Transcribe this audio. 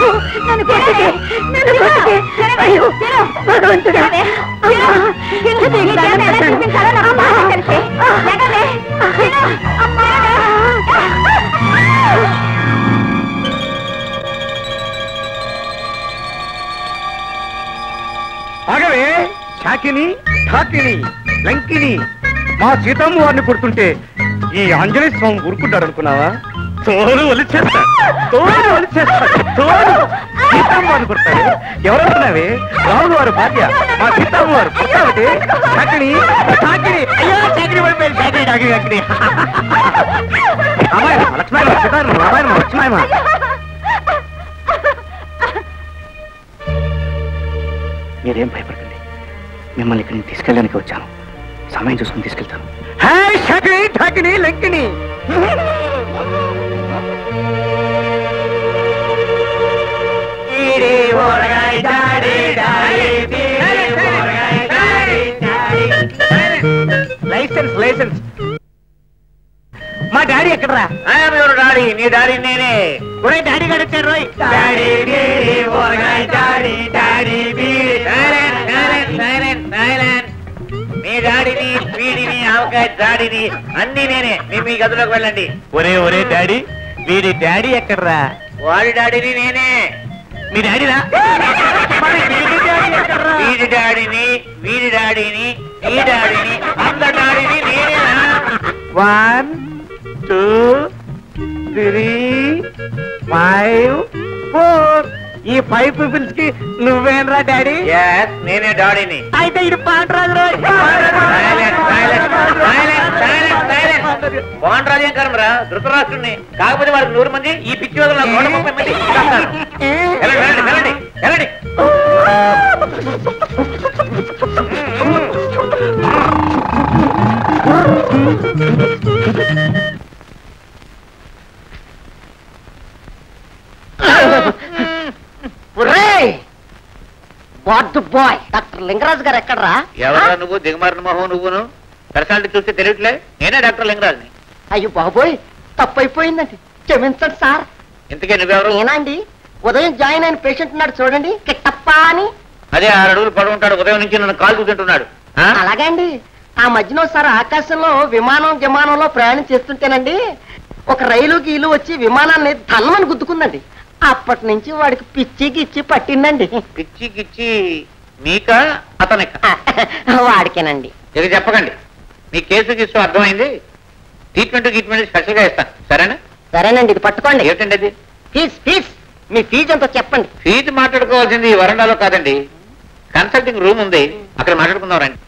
నన్ను కొట్టకే నన్ను కొట్టకే అయ్యో భగవంతుడా అమ్మా నీకు దండం పెడతాను. అమ్మా. ఆగవే శాకిని ఠాకిని లంకిని మా సీతమ్మ వారిని కొడుతుంటే ఈ ఆంజనేయ స్వామి ఊరుకుంటాడు అనుకున్నావా తోలు ఒలిచేస్తా తోలు ఒలిచేస్తా తోలు సీతమ్మ వారిని కొడతాడు ఎవరనుకున్నావే రాముడు వారు భార్య మా సీతమ్మ వారు కొట్టావటి శాకిని ఠాకిని అయ్యో శాకిని పడిపోయింది శాకిని ఠాకిని శాకిని అమ్మాయి లక్ష్మాయమ్మ సీతారామ రామాయణ లక్ష్మాయమ్మ మీరేం భయపడకండి మిమ్మల్ని ఇక్కడికి తీసుకెళ్ళడానికి వచ్చాను సమయం చూసుకుని తీసుకెళ్తాను hi Shakini Dhakini Lankini license license మా డాడీ ఎక్కడరా డాడీ నీ డాడీ నేనే ఒరే డాడీ గారు వచ్చారు రోయ్ డాడీ డాడీ డాడీ మీ డాడీని వీడిని ఆవకాయ డాడీని అన్ని నేనే మీ మీ గదిలోకి వెళ్ళండి ఒరే ఒరే డాడీ వీడి డాడీ ఎక్కడరా వాడి డాడీని నేనే మీ డాడీరా వీడి డాడీని వీడి డాడీని ఈ డాడీని అంత డాడీని నేనేనా one two three five four ఈ ఫైవ్ పీపుల్స్ కి నువ్వేనరా డాడీ Yes, నేనే డాడీని అయితే ఇది పాండరాజు Silence, silence, silence, silence, silence. బాగుంటారు ఏం కర్మరా ధృతరాష్ట్రుడిని కాకపోతే వారికి నూరు మంది ఈ పిచ్చి వదల నూట ముప్పై మంది చేస్తారు. వెళ్ళండి వెళ్ళండి వెళ్ళండి వెళ్ళండి వాట్ బాయ్ డాక్టర్ లింగరాజు గారు ఎక్కడరా ఎవరా నువ్వు దిగమారిన మొహం నువ్వును పర్సనాలిటీ చూస్తే తెలియట్లే నేనే డాక్టర్ లింగరాజ్ని అయ్యో బాబోయ్ తప్పు అయిపోయిందండి క్షమించండి సార్ ఇంతకే నువ్వెవరు నేనండి ఉదయం జాయిన్ అయిన పేషెంట్ ఉన్నాడు చూడండి కిట్టప్ప అని అదే ఆరు అడుగులు పడి ఉంటాడు ఉదయం నుంచి నన్ను కాల్ తింటున్నాడు అలాగే అండి ఆ మధ్యన ఒకసారి ఆకాశంలో విమానం విమానంలో ప్రయాణం చేస్తుంటేనండి ఒక రైలు గీలు వచ్చి విమానాన్ని తల్లమని గుద్దుకుందండి అప్పటి నుంచి వాడికి పిచ్చి గిచ్చి పట్టిందండి పిచ్చి గిచ్చి మీక అతనిక వాడికేనండి ఇక చెప్పకండి మీ కేసు గీసు అర్థమైంది ట్రీట్మెంట్ ట్రీట్మెంట్ స్పెషల్ గా ఇస్తాను సరేనా సరేనండి ఇది పట్టుకోండి ఏమిటండి అది ఫీజ్ ఫీజ్ మీ ఫీజు ఎంతో చెప్పండి ఫీజు మాట్లాడుకోవాల్సింది ఈ వరండాలో కాదండి కన్సల్టింగ్ రూమ్ ఉంది అక్కడ మాట్లాడుకుందాం రండి